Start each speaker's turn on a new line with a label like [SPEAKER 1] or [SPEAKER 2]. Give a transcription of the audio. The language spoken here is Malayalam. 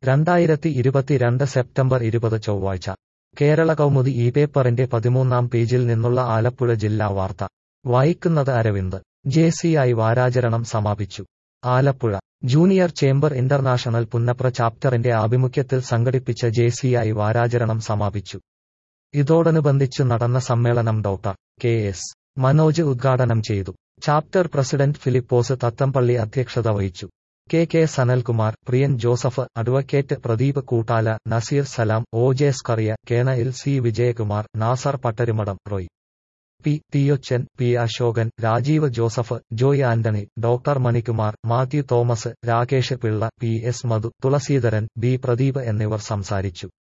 [SPEAKER 1] രണ്ടായിരത്തി ഇരുപത്തിരണ്ട് സെപ്റ്റംബർ ഇരുപത് ചൊവ്വാഴ്ച കേരള കൗമുദി ഈ പേപ്പറിന്റെ പതിമൂന്നാം പേജിൽ നിന്നുള്ള ആലപ്പുഴ ജില്ലാ വാർത്ത വായിക്കുന്നത് അരവിന്ദ് ജെ സി ഐ വാരാചരണം സമാപിച്ചു Alappuzha junior chamber international Punnapra ചാപ്റ്ററിന്റെ ആഭിമുഖ്യത്തിൽ സംഘടിപ്പിച്ച ജെ സി ഐ വാരാചരണം സമാപിച്ചു ഇതോടനുബന്ധിച്ചു നടന്ന സമ്മേളനം ഡോക്ടർ കെ എസ് മനോജ് ഉദ്ഘാടനം ചെയ്തു ചാപ്റ്റർ പ്രസിഡന്റ് ഫിലിപ്പോസ് തത്തംപള്ളി അധ്യക്ഷത വഹിച്ചു K K Sanalkumar Priyan Joseph advocate Pradeep Koottala Nazeer Salam O J Scaria Kenayil C Vijayakumar Nasar Pattarumadam Roy P Theochan P Ashokan Rajeev Joseph Joy Antony doctor Manikumar Mathew Thomas Rakesh Pillai P S Madhu Thulaseedharan B Pradeep എന്നിവർ സംസാരിച്ചു